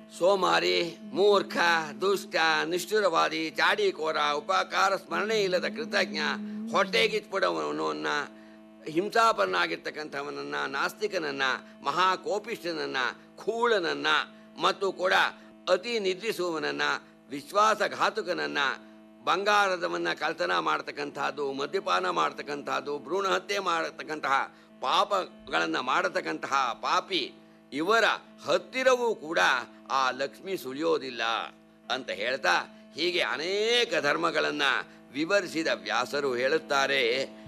ಸೋಮಾರಿ ಮೂರ್ಖ ದುಷ್ಟ ನಿಷ್ಠುರವಾದಿ ಚಾಡಿಕೋರ ಉಪಕಾರ ಸ್ಮರಣೆ ಇಲ್ಲದ ಕೃತಜ್ಞ ಹೊಟ್ಟೆಗಿಟ್ಬಿಡವನನ್ನ ಹಿಂಸಾಪರನಾಗಿರ್ತಕ್ಕಂಥವನನ್ನ ನಾಸ್ತಿಕನನ್ನ ಮಹಾಕೋಪಿಷ್ಠನನ್ನ ಖೂಳನನ್ನ ಮತ್ತು ಕೂಡ ಅತಿ ನಿದ್ರಿಸುವವನನ್ನ ವಿಶ್ವಾಸಘಾತುಕನನ್ನ ಬಂಗಾರದವನ್ನ ಕಳ್ತನ ಮಾಡತಕ್ಕಂಥದ್ದು ಮದ್ಯಪಾನ ಮಾಡತಕ್ಕಂಥದ್ದು ಭ್ರೂಣ ಹತ್ಯೆ ಮಾಡತಕ್ಕಂತಹ ಪಾಪಗಳನ್ನು ಮಾಡತಕ್ಕಂತಹ ಪಾಪಿ ಇವರ ಹತ್ತಿರವೂ ಕೂಡ ಆ ಲಕ್ಷ್ಮಿ ಸುಳಿಯೋದಿಲ್ಲ ಅಂತ ಹೇಳ್ತಾ ಹೀಗೆ ಅನೇಕ ಧರ್ಮಗಳನ್ನು ವಿವರಿಸಿದ ವ್ಯಾಸರು ಹೇಳುತ್ತಾರೆ